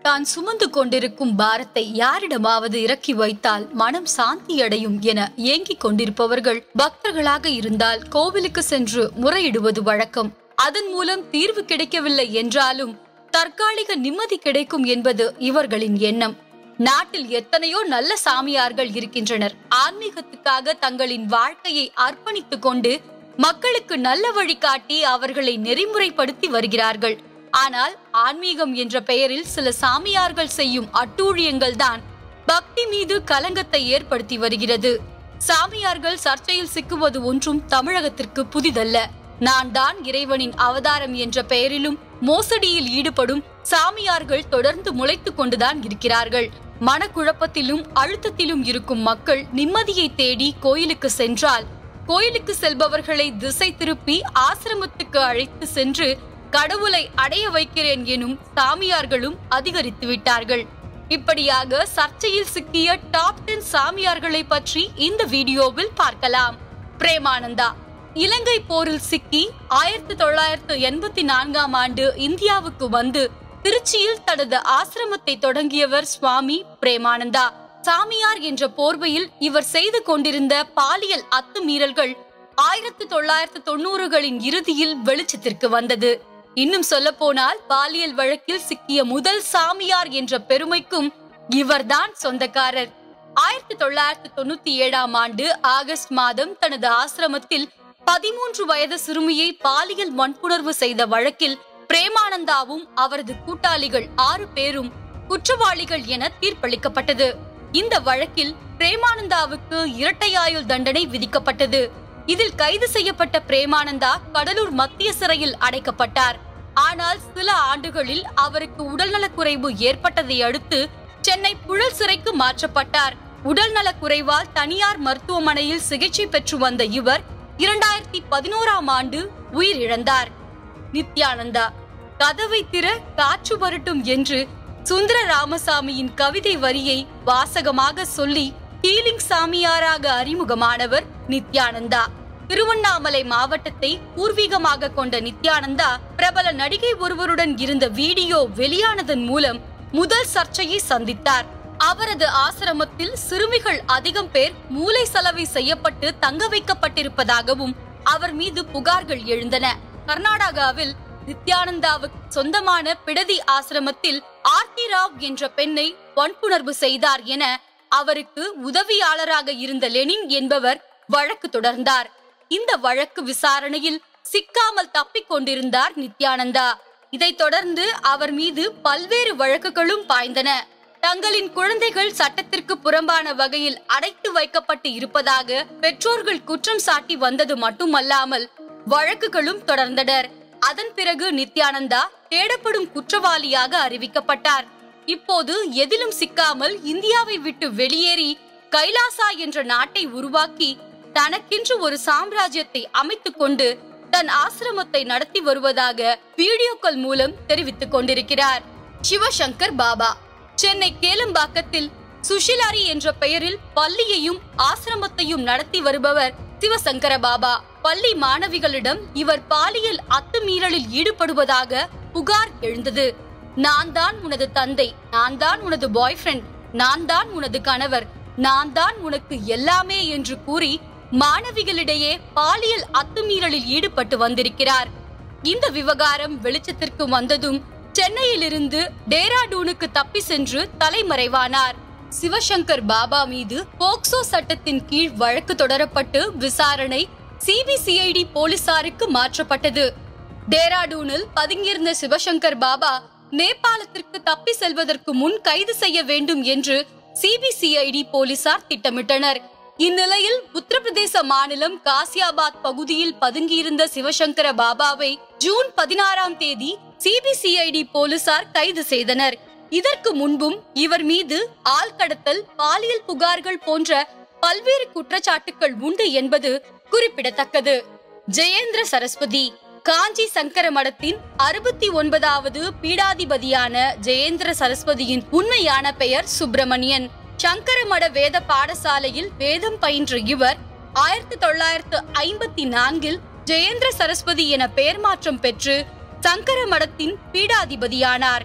தான் சுமந்து கொண்டிருக்கும் பாரத்தை யாரிடமாவது இறக்கி வைத்தால் மனம் சாந்தியடையும் என ஏங்கிக் கொண்டிருப்பவர்கள் பக்தர்களாக இருந்தால் கோவிலுக்கு சென்று முறையிடுவது வழக்கம் அதன் மூலம் தீர்வு கிடைக்கவில்லை என்றாலும் தற்காலிக நிம்மதி கிடைக்கும் என்பது இவர்களின் எண்ணம் நாட்டில் எத்தனையோ நல்ல சாமியார்கள் இருக்கின்றனர் ஆன்மீகத்துக்காக தங்களின் வாழ்க்கையை அர்ப்பணித்துக் கொண்டு மக்களுக்கு நல்ல வழி காட்டி அவர்களை நெறிமுறைப்படுத்தி வருகிறார்கள் ஆனால் ஆன்மீகம் என்ற பெயரில் சில சாமியார்கள் செய்யும் அட்டூழியங்கள் தான் பக்தி மீது கலங்கத்தை ஏற்படுத்தி வருகிறது சாமியார்கள் சர்ச்சையில் சிக்குவது ஒன்றும் தமிழகத்திற்கு புதிதல்ல நான் தான் இறைவனின் அவதாரம் என்ற பெயரிலும் மோசடியில் ஈடுபடும் சாமியார்கள் தொடர்ந்து முளைத்துக் கொண்டுதான் இருக்கிறார்கள் மனக்குழப்பத்திலும் அழுத்தத்திலும் இருக்கும் மக்கள் நிம்மதியை தேடி கோயிலுக்கு சென்றால் கோயிலுக்கு செல்பவர்களை திசை திருப்பி ஆசிரமத்துக்கு அழைத்து சென்று கடவுளை அடைய வைக்கிறேன் எனும் சாமியார்களும் அதிகரித்து விட்டார்கள் இப்படியாக சர்ச்சையில் சிக்கிய டாப் டென் சாமியார்களை பற்றி இந்த வீடியோவில் பார்க்கலாம் பிரேமானந்தா இலங்கை போரில் சிக்கி ஆயிரத்தி தொள்ளாயிரத்து எண்பத்தி நான்காம் ஆண்டு இந்தியாவுக்கு வந்து திருச்சியில் தனது ஆசிரமத்தை தொடங்கியவர் சுவாமி பிரேமானந்தா சாமியார் என்ற போர்வையில் இவர் செய்து கொண்டிருந்த பாலியல் அத்துமீறல்கள் ஆயிரத்தி தொள்ளாயிரத்து தொண்ணூறுகளின் இறுதியில் வெளிச்சத்திற்கு வந்தது இன்னும் சொல்ல போனால் பாலியல் வழக்கில் சிக்கிய முதல் சாமியார் என்ற பெருமைக்கும் இவர்தான் சொந்தக்காரர் ஆயிரத்தி தொள்ளாயிரத்தி தொண்ணூத்தி ஏழாம் ஆண்டு ஆகஸ்ட் மாதம் தனது ஆசிரமத்தில் பதிமூன்று வயது சிறுமியை பாலியல் வன்புணர்வு செய்த வழக்கில் பிரேமானந்தாவும் அவரது கூட்டாளிகள் ஆறு பேரும் குற்றவாளிகள் என தீர்ப்பளிக்கப்பட்டது இந்த வழக்கில் பிரேமானந்தாவுக்கு இரட்டையாயுள் தண்டனை விதிக்கப்பட்டது இதில் கைது செய்யப்பட்ட பிரேமானந்தா கடலூர் மத்திய சிறையில் அடைக்கப்பட்டார் ஆனால் சில ஆண்டுகளில் அவருக்கு உடல்நலக்குறைவு ஏற்பட்டதை அடுத்து சென்னை புழல் சிறைக்கு மாற்றப்பட்டார் உடல்நலக் குறைவால் தனியார் மருத்துவமனையில் சிகிச்சை பெற்று வந்த இவர் இரண்டாயிரத்தி பதினோராம் ஆண்டு உயிரிழந்தார் நித்யானந்தா கதவை திற காற்று வரட்டும் என்று சுந்தர ராமசாமியின் கவிதை வரியை வாசகமாக சொல்லி ஹீலிங் சாமியாராக அறிமுகமானவர் நித்யானந்தா திருவண்ணாமலை மாவட்டத்தை பூர்வீகமாக கொண்ட நித்யானந்தா பிரபல நடிகை ஒருவருடன் இருந்த வீடியோ வெளியானதன் மூலம் முதல் சர்ச்சையை சந்தித்தார் அவரது ஆசிரமத்தில் சிறுமிகள் அதிகம் பேர் மூளை சலவை செய்யப்பட்டு தங்க வைக்கப்பட்டிருப்பதாகவும் அவர் மீது புகார்கள் எழுந்தன கர்நாடகாவில் நித்யானந்தாவுக்கு சொந்தமான பிடதி ஆசிரமத்தில் ஆர்த்தி ராவ் என்ற பெண்ணை வன்புணர்வு செய்தார் என அவருக்கு உதவியாளராக இருந்த லெனின் என்பவர் வழக்கு தொடர்ந்தார் இந்த வழக்கு விசாரணையில் சிக்காமல் தப்பிக் கொண்டிருந்தார் நித்யானந்தா இதைத் தொடர்ந்து அவர் மீது பல்வேறு வழக்குகளும் பாய்ந்தன தங்களின் குழந்தைகள் சட்டத்திற்கு புறம்பான வகையில் அடைத்து வைக்கப்பட்டு இருப்பதாக பெற்றோர்கள் குற்றம் சாட்டி வந்தது மட்டுமல்லாமல் வழக்குகளும் தொடர்ந்தனர் அதன் பிறகு நித்யானந்தா தேடப்படும் குற்றவாளியாக அறிவிக்கப்பட்டார் இப்போது எதிலும் சிக்காமல் இந்தியாவை விட்டு வெளியேறி கைலாசா என்ற நாட்டை உருவாக்கி தனக்கென்று ஒரு சாம்ராஜ்யத்தை அமைத்துக் கொண்டு தன் ஆசிரமத்தை நடத்தி வருவதாக வீடியோக்கள் மூலம் தெரிவித்துக் கொண்டிருக்கிறார் சிவசங்கர் பாபா சென்னை கேளம்பாக்கத்தில் சுஷிலாரி என்ற பெயரில் பள்ளியையும் ஆசிரமத்தையும் நடத்தி வருபவர் சிவசங்கர பாபா பள்ளி மாணவிகளிடம் இவர் பாலியல் அத்துமீறலில் ஈடுபடுவதாக புகார் எழுந்தது நான் தான் உனது தந்தை நான் தான் உனது பாய் ஃப்ரெண்ட் நான் தான் உனது கணவர் நான் தான் உனக்கு எல்லாமே என்று கூறி மாணவிகளிடையே பாலியல் அத்துமீறலில் ஈடுபட்டு வந்திருக்கிறார் இந்த விவகாரம் வெளிச்சத்திற்கு வந்ததும் சென்னையிலிருந்து டேராடூனுக்கு தப்பி சென்று தலைமறைவானார் சிவசங்கர் பாபா மீது போக்சோ சட்டத்தின் கீழ் வழக்கு தொடரப்பட்டு விசாரணை சிபிசிஐடி போலீசாருக்கு மாற்றப்பட்டது டேராடூனில் பதுங்கியிருந்த சிவசங்கர் பாபா நேபாளத்திற்கு தப்பி செல்வதற்கு முன் கைது செய்ய வேண்டும் என்று சிபிசிஐடி போலீசார் திட்டமிட்டனர் இந்நிலையில் உத்தரப்பிரதேச மாநிலம் காசியாபாத் பகுதியில் பதுங்கியிருந்த சிவசங்கர பாபாவை ஜூன் பதினாறாம் தேதி சிபிசிஐடி போலீசார் கைது செய்தனர் இதற்கு முன்பும் இவர் மீது ஆள்கடத்தல் பாலியல் புகார்கள் போன்ற பல்வேறு குற்றச்சாட்டுகள் உண்டு என்பது குறிப்பிடத்தக்கது ஜெயேந்திர சரஸ்வதி காஞ்சி சங்கர மடத்தின் அறுபத்தி ஒன்பதாவது பீடாதிபதியான ஜெயேந்திர சரஸ்வதியின் உண்மையான பெயர் சுப்பிரமணியன் சங்கர மட வேத பாடசாலையில் வேதம் பயின்ற இவர் ஆயிரத்தி தொள்ளாயிரத்து ஐம்பத்தி நான்கில் ஜெயேந்திர சரஸ்வதி என பெயர் மாற்றம் பெற்று சங்கர மடத்தின் பீடாதிபதியானார்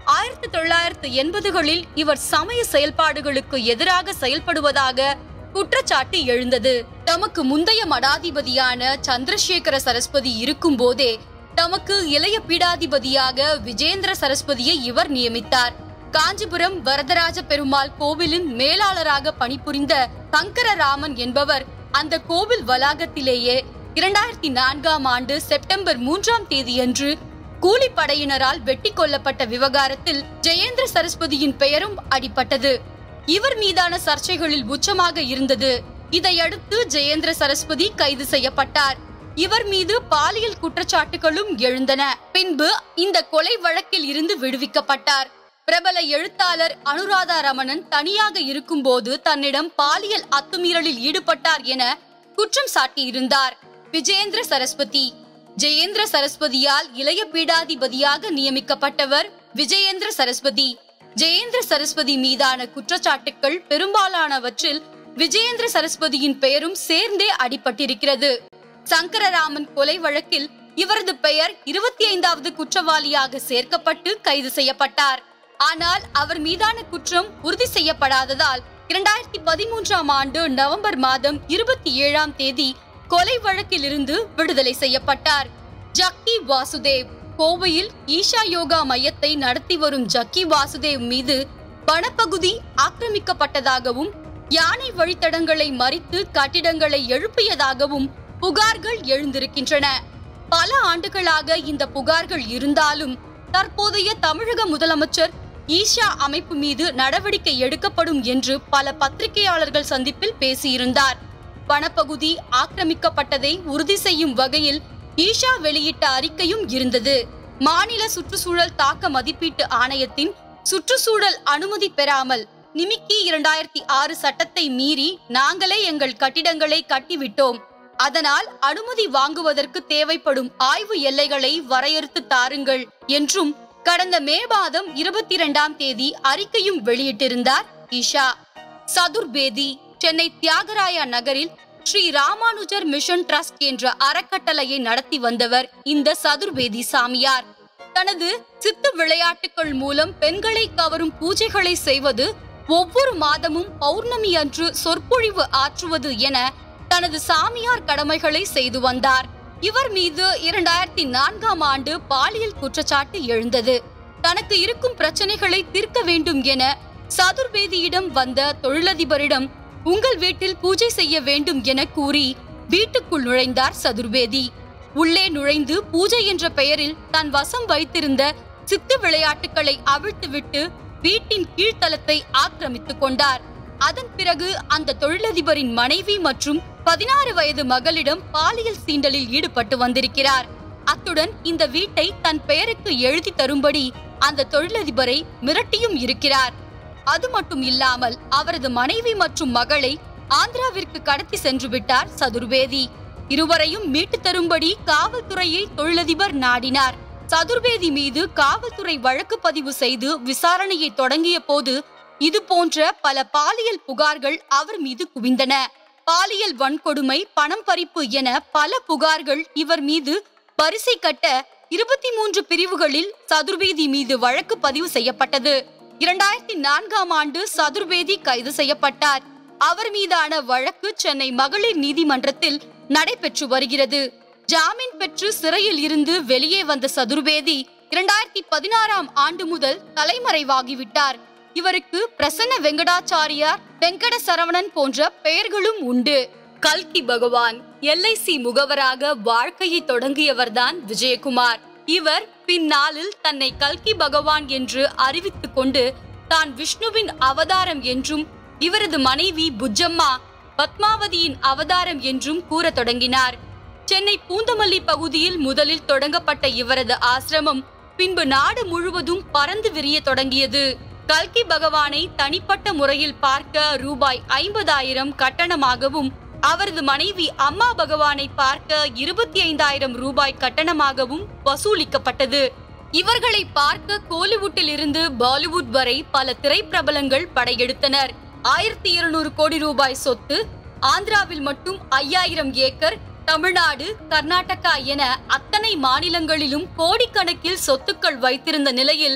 ஆயிரத்தி தொள்ளாயிரத்து எண்பதுகளில் இவர் சமய செயல்பாடுகளுக்கு எதிராக செயல்படுவதாக குற்றச்சாட்டு எழுந்தது தமக்கு முந்தைய மடாதிபதியான சந்திரசேகர சரஸ்வதி இருக்கும் போதே தமக்கு இளைய பீடாதிபதியாக விஜேந்திர சரஸ்வதியை இவர் நியமித்தார் காஞ்சிபுரம் வரதராஜ பெருமாள் கோவிலின் மேலாளராக பணிபுரிந்த சங்கரராமன் என்பவர் அந்த கோவில் வளாகத்திலேயே இரண்டாயிரத்தி நான்காம் ஆண்டு செப்டம்பர் மூன்றாம் தேதியன்று கூலிப்படையினரால் வெட்டி கொல்லப்பட்ட விவகாரத்தில் ஜெயேந்திர சரஸ்வதியின் பெயரும் அடிபட்டது இவர் மீதான சர்ச்சைகளில் உச்சமாக இருந்தது இதையடுத்து ஜெயேந்திர சரஸ்வதி கைது செய்யப்பட்டார் இவர் மீது பாலியல் குற்றச்சாட்டுகளும் எழுந்தன பின்பு இந்த கொலை வழக்கில் இருந்து விடுவிக்கப்பட்டார் பிரபல எழுத்தாளர் அனுராதா ரமணன் தனியாக இருக்கும்போது தன்னிடம் பாலியல் அத்துமீறலில் ஈடுபட்டார் என குற்றம் சாட்டியிருந்தார் விஜேந்திர சரஸ்வதி ஜெயேந்திர சரஸ்வதியால் இளைய பீடாதிபதியாக நியமிக்கப்பட்டவர் விஜயேந்திர சரஸ்வதி ஜெயேந்திர சரஸ்வதி மீதான குற்றச்சாட்டுகள் பெரும்பாலானவற்றில் விஜயேந்திர சரஸ்வதியின் பெயரும் சேர்ந்தே அடிபட்டிருக்கிறது சங்கரராமன் கொலை வழக்கில் இவரது பெயர் இருபத்தி ஐந்தாவது குற்றவாளியாக சேர்க்கப்பட்டு கைது செய்யப்பட்டார் ஆனால் அவர் மீதான குற்றம் உறுதி செய்யப்படாததால் இரண்டாயிரத்தி பதிமூன்றாம் ஆண்டு நவம்பர் மாதம் இருபத்தி ஏழாம் தேதி கொலை வழக்கில் இருந்து விடுதலை செய்யப்பட்டார் ஜக்கி வாசுதேவ் கோவையில் ஈஷா யோகா மையத்தை நடத்தி வரும் ஜக்கி வாசுதேவ் மீது வனப்பகுதி ஆக்கிரமிக்கப்பட்டதாகவும் யானை வழித்தடங்களை மறித்து கட்டிடங்களை எழுப்பியதாகவும் புகார்கள் எழுந்திருக்கின்றன பல ஆண்டுகளாக இந்த புகார்கள் இருந்தாலும் தற்போதைய தமிழக முதலமைச்சர் ஈஷா அமைப்பு மீது நடவடிக்கை எடுக்கப்படும் என்று பல பத்திரிகையாளர்கள் சந்திப்பில் பேசியிருந்தார் வனப்பகுதி ஆக்கிரமிக்கப்பட்டதை உறுதி செய்யும் வகையில் ஈஷா வெளியிட்ட அறிக்கையும் இருந்தது மாநில சுற்றுச்சூழல் தாக்க மதிப்பீட்டு ஆணையத்தின் சுற்றுச்சூழல் அனுமதி பெறாமல் நிமிக்கி இரண்டாயிரத்தி ஆறு சட்டத்தை மீறி நாங்களே எங்கள் கட்டிடங்களை கட்டிவிட்டோம் அதனால் அனுமதி வாங்குவதற்கு தேவைப்படும் ஆய்வு எல்லைகளை வரையறுத்து தாருங்கள் என்றும் கடந்த மே மாதம் இருபத்தி இரண்டாம் தேதி அறிக்கையும் வெளியிட்டிருந்தார் ஈஷா சதுர்பேதி சென்னை தியாகராயா நகரில் ஸ்ரீ ராமானுஜர் மிஷன் ட்ரஸ்ட் என்ற அறக்கட்டளையை நடத்தி வந்தவர் இந்த சதுர்வேதி சாமியார் தனது சித்து விளையாட்டுகள் மூலம் பெண்களை கவரும் பூஜைகளை செய்வது ஒவ்வொரு மாதமும் பௌர்ணமி அன்று சொற்பொழிவு ஆற்றுவது என தனது சாமியார் கடமைகளை செய்து வந்தார் இவர் மீது இரண்டாயிரத்தி நான்காம் ஆண்டு பாலியல் குற்றச்சாட்டு எழுந்தது தனக்கு இருக்கும் பிரச்சனைகளை தீர்க்க வேண்டும் என சதுர்வேதியிடம் வந்த தொழிலதிபரிடம் உங்கள் வீட்டில் பூஜை செய்ய வேண்டும் என கூறி வீட்டுக்குள் நுழைந்தார் சதுர்வேதி உள்ளே நுழைந்து பூஜை என்ற பெயரில் தன் வசம் வைத்திருந்த சித்து விளையாட்டுகளை அவிழ்த்துவிட்டு வீட்டின் கீழ்த்தளத்தை ஆக்கிரமித்துக் கொண்டார் அதன் பிறகு அந்த தொழிலதிபரின் மனைவி மற்றும் பதினாறு வயது மகளிடம் பாலியல் சீண்டலில் ஈடுபட்டு வந்திருக்கிறார் அத்துடன் இந்த வீட்டை தன் பெயருக்கு எழுதி தரும்படி அந்த தொழிலதிபரை மிரட்டியும் இருக்கிறார் அது மட்டும் இல்லாமல் அவரது மனைவி மற்றும் மகளை ஆந்திராவிற்கு கடத்தி சென்று விட்டார் சதுர்வேதி இருவரையும் மீட்டு தரும்படி காவல்துறையை தொழிலதிபர் நாடினார் சதுர்வேதி மீது காவல்துறை வழக்கு பதிவு செய்து விசாரணையை தொடங்கிய போது இது போன்ற பல பாலியல் புகார்கள் அவர் மீது குவிந்தன பாலியல் வன்கொடுமை பணம் பறிப்பு என பல புகார்கள் இவர் மீது வரிசை கட்ட இருபத்தி மூன்று பிரிவுகளில் சதுர்வேதி மீது வழக்கு பதிவு செய்யப்பட்டது இரண்டாயிரத்தி நான்காம் ஆண்டு சதுர்வேதி கைது செய்யப்பட்டார் அவர் மீதான வழக்கு சென்னை மகளிர் நீதிமன்றத்தில் நடைபெற்று வருகிறது ஜாமீன் பெற்று சிறையில் இருந்து வெளியே வந்த சதுர்வேதி இரண்டாயிரத்தி பதினாறாம் ஆண்டு முதல் தலைமறைவாகிவிட்டார் இவருக்கு பிரசன்ன வெங்கடாச்சாரியார் வெங்கட சரவணன் போன்ற பெயர்களும் உண்டு கல்கி பகவான் எல்ஐசி முகவராக வாழ்க்கையை தொடங்கியவர்தான் விஜயகுமார் இவர் பின்னாளில் தன்னை கல்கி பகவான் என்று அறிவித்துக் கொண்டு தான் விஷ்ணுவின் அவதாரம் என்றும் இவரது மனைவி புஜ்ஜம்மா பத்மாவதியின் அவதாரம் என்றும் கூறத் தொடங்கினார் சென்னை பூந்தமல்லி பகுதியில் முதலில் தொடங்கப்பட்ட இவரது ஆசிரமம் பின்பு நாடு முழுவதும் பறந்து விரிய தொடங்கியது கல்கி பகவானை தனிப்பட்ட முறையில் பார்க்க ரூபாய் ஐம்பதாயிரம் கட்டணமாகவும் அவரது மனைவி அம்மா பகவானை பார்க்க இருபத்தி ஐந்தாயிரம் ரூபாய் கட்டணமாகவும் வசூலிக்கப்பட்டது இவர்களை பார்க்க கோலிவுட்டில் இருந்து பாலிவுட் வரை பல திரைப்பிரபலங்கள் படையெடுத்தனர் ஆயிரத்தி இருநூறு கோடி ரூபாய் சொத்து ஆந்திராவில் மட்டும் ஐயாயிரம் ஏக்கர் தமிழ்நாடு கர்நாடகா என அத்தனை மாநிலங்களிலும் கோடிக்கணக்கில் சொத்துக்கள் வைத்திருந்த நிலையில்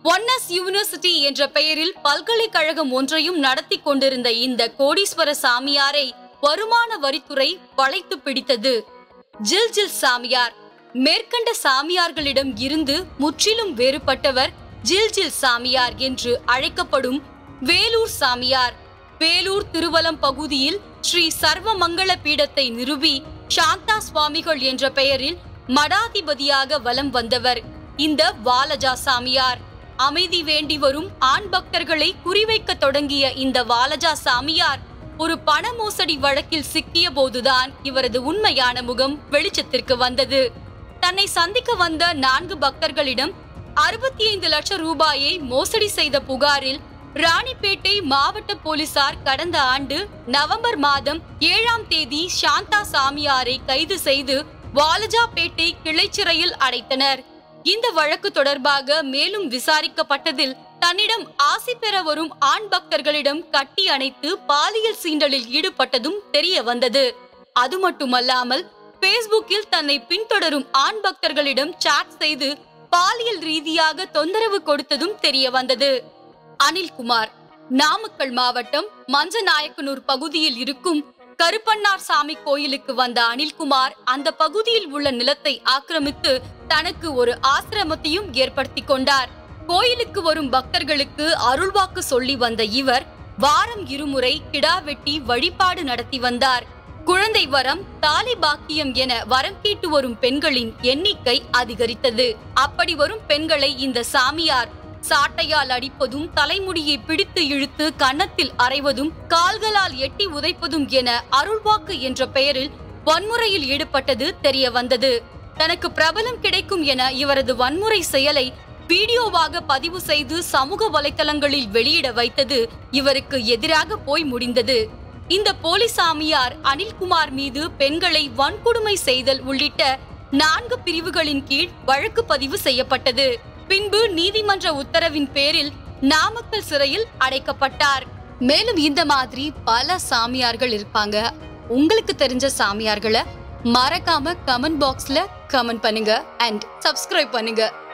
ஒன்னஸ் யூனிவர்சிட்டி என்ற பெயரில் பல்கலைக்கழகம் ஒன்றையும் நடத்தி கொண்டிருந்த இந்த கோடீஸ்வர சாமியாரை வருமான வரித்துறை வளைத்து பிடித்தது ஜில் ஜில் சாமியார் மேற்கண்ட சாமியார்களிடம் இருந்து முற்றிலும் வேறுபட்டவர் ஜில் ஜில் சாமியார் என்று அழைக்கப்படும் வேலூர் சாமியார் வேலூர் திருவலம் பகுதியில் ஸ்ரீ சர்வமங்கள பீடத்தை நிறுவி சாந்தா சுவாமிகள் என்ற பெயரில் மடாதிபதியாக வலம் வந்தவர் இந்த வாலஜா சாமியார் அமைதி வேண்டி வரும் ஆண் பக்தர்களை குறிவைக்க தொடங்கிய இந்த வாலஜா சாமியார் ஒரு பண மோசடி வழக்கில் சிக்கிய போதுதான் இவரது உண்மையான முகம் வெளிச்சத்திற்கு வந்தது தன்னை சந்திக்க வந்த நான்கு பக்தர்களிடம் அறுபத்தி ஐந்து லட்சம் ரூபாயை மோசடி செய்த புகாரில் ராணிப்பேட்டை மாவட்ட போலீசார் கடந்த ஆண்டு நவம்பர் மாதம் ஏழாம் தேதி சாந்தா சாமியாரை கைது செய்து வாலஜாபேட்டை கிளைச்சிறையில் அடைத்தனர் இந்த வழக்கு தொடர்பாக மேலும் விசாரிக்கப்பட்டதில் தன்னிடம் ஆசி பெற வரும் ஆண் பக்தர்களிடம் கட்டி அணைத்து பாலியல் சீண்டலில் ஈடுபட்டதும் தெரிய வந்தது அது மட்டுமல்லாமல் பேஸ்புக்கில் தன்னை பின்தொடரும் ஆண் பக்தர்களிடம் சாட் செய்து பாலியல் ரீதியாக தொந்தரவு கொடுத்ததும் தெரிய வந்தது அனில்குமார் நாமக்கல் மாவட்டம் மஞ்சநாயக்கனூர் பகுதியில் இருக்கும் கருப்பண்ணார் சாமி கோயிலுக்கு வந்த அனில்குமார் அந்த பகுதியில் உள்ள நிலத்தை ஆக்கிரமித்து தனக்கு ஒரு ஆசிரமத்தையும் ஏற்படுத்தி கொண்டார் கோயிலுக்கு வரும் பக்தர்களுக்கு அருள்வாக்கு சொல்லி வந்த இவர் வாரம் இருமுறை கிடா வெட்டி வழிபாடு நடத்தி வந்தார் குழந்தை வரம் தாலி பாக்கியம் என வரம் கேட்டு வரும் பெண்களின் எண்ணிக்கை அதிகரித்தது அப்படி வரும் பெண்களை இந்த சாமியார் சாட்டையால் அடிப்பதும் தலைமுடியை பிடித்து இழுத்து கன்னத்தில் அறைவதும் கால்களால் எட்டி உதைப்பதும் என அருள்வாக்கு என்ற பெயரில் வன்முறையில் ஈடுபட்டது தெரிய வந்தது தனக்கு பிரபலம் கிடைக்கும் என இவரது வன்முறை செயலை வீடியோவாக பதிவு செய்து சமூக வலைத்தளங்களில் வெளியிட வைத்தது இவருக்கு எதிராக போய் முடிந்தது இந்த போலிசாமியார் அனில்குமார் மீது பெண்களை வன்கொடுமை செய்தல் உள்ளிட்ட நான்கு பிரிவுகளின் கீழ் வழக்கு பதிவு செய்யப்பட்டது பின்பு நீதிமன்ற உத்தரவின் பேரில் நாமக்கல் சிறையில் அடைக்கப்பட்டார் மேலும் இந்த மாதிரி பல சாமியார்கள் இருப்பாங்க உங்களுக்கு தெரிஞ்ச சாமியார்களை மறக்காம கமெண்ட் பாக்ஸ்ல கமெண்ட் பண்ணுங்க அண்ட் சப்ஸ்கிரைப் பண்ணுங்க